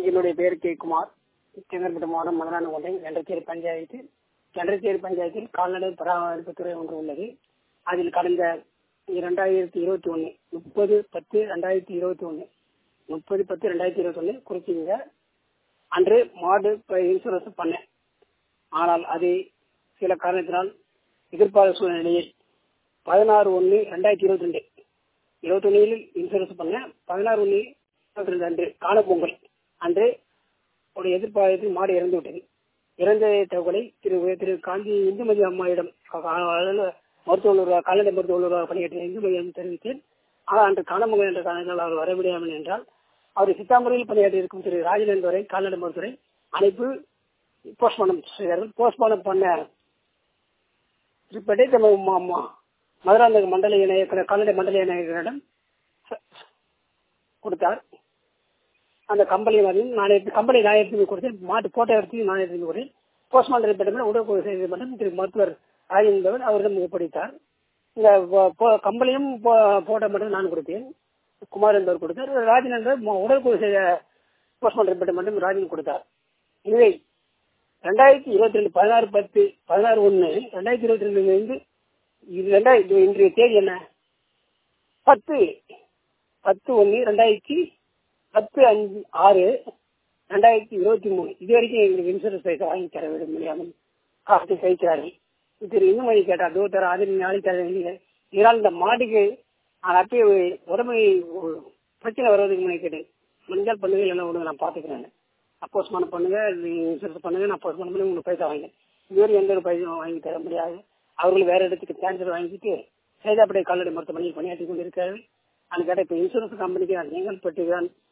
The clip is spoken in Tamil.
என்னுடைய பேர் கே குமார் செங்கல்பட்டு மாவட்டம் மதுரானகோட்டை கண்டச்சேரி பஞ்சாயத்து கண்டச்சேரி பஞ்சாயத்தில் கால்நடை பராமரிப்புத்துறை ஒன்று உள்ளது அதில் கடந்த இரண்டாயிரத்தி இருபத்தி ஒன்று முப்பது பத்து ரெண்டாயிரத்தி இருபத்தி ஒன்று முப்பது பத்து ரெண்டாயிரத்தி இருபத்தி ஒன்று குறிச்சிங்க அன்று மாடு இன்சூரன்ஸ் பண்ணேன் ஆனால் அது சில காரணத்தினால் எதிர்பாராத சூழ்நிலையில் பதினாறு ஒன்று ரெண்டாயிரத்தி இருபத்தி ரெண்டு இருபத்தொன்னில் இன்சூரன்ஸ் பண்ணேன் பதினாறு ஒன்று இருபத்தி ரெண்டு அன்று காணப்பொங்கல் அன்று ஒரு எதிர்பார்த்து மாடு இறந்து விட்டது இறந்த தகவலை திரு திரு காந்தி இந்துமதி அம்மாயிடம் மருத்துவ கால்நடை மருத்துவ பணியாற்றிய இந்துமதியிடம் தெரிவித்தேன் ஆனால் அன்று காணப்பொங்கல் என்ற காரணத்தால் அவர் வர முடியாமல் என்றால் அவர் சித்தாம்பரையில் பணியாற்றி இருக்கும் திரு ராஜன் என்பவரை கால்நடை மருத்துவரை அழைப்பு போஸ்ட்மார்டம் செய்தார்கள் போஸ்ட்மார்டம் பண்ண திருப்பதி மதுராந்தக மண்டல இணைய கால்நடை மண்டல இணையர்களிடம் கொடுத்தார் அந்த கம்பெனி வந்து நான் எடுத்து கம்பெனி நான் எடுத்து கொடுத்தேன் மாட்டு போட்டோ எடுத்து நான் எடுத்து கொடுத்தேன் போஸ்ட்மார்டம் ரிப்போர்ட் உடற்கூறு செய்த மட்டும் திரு மருத்துவர் ராஜன் என்பவர் அவரிடம் ஒப்படைத்தார் இந்த கம்பெனியும் போட்டோ மட்டும் நான் கொடுத்தேன் குமார் என்பவர் கொடுத்தார் ராஜன் என்பவர் உடற்கூறு செய்த போஸ்ட்மார்டம் ரிப்போர்ட் மட்டும் ராஜன் கொடுத்தார் இதை ரெண்டாயிரத்தி இருபத்தி ரெண்டு பதினாறு பத்து பதினாறு ஒன்று ரெண்டாயிரத்தி இருபத்தி ரெண்டுல இருந்து ரெண்டாயிரத்தி இன்றைய தேதி என்ன பத்து பத்து ஒன்று ரெண்டாயிரத்தி பத்து அஞ்சு ஆறு ரெண்டாயிரத்தி இருபத்தி மூணு இது வரைக்கும் எங்களுக்கு இன்சூரன்ஸ் பைசா வாங்கி தர விட முடியாமல் காசு கழிக்கிறார்கள் இது இன்னும் மணி கேட்டா அதோ தர அது நாளைக்கு தர வேண்டிய இதனால் இந்த மாட்டுக்கு அப்பயே உடம்பு பிரச்சனை வருவதுக்கு முன்னாடி கேட்டேன் மஞ்சள் பண்ணுங்க இல்லைன்னா விடுங்க நான் பார்த்துக்கிறேன் அப்போஸ்மானம் பண்ணுங்க இன்சூரன்ஸ் பண்ணுங்க நான் போஸ்ட்மானம் பண்ணி உங்களுக்கு பைசா வாங்க இதுவரை எந்த ஒரு பைசா வாங்கி தர முடியாது அவர்கள் வேற இடத்துக்கு டிரான்ஸ்ஃபர் வாங்கிட்டு சேதாப்படை கால்நடை மருத்துவமனையில் பணியாற்றி கொண்டிருக்கிறார்கள் அது கேட்ட இப்போ இன்சூரன்ஸ் கம்பெனிக்கு நான் செங்கல்பட்டு தான்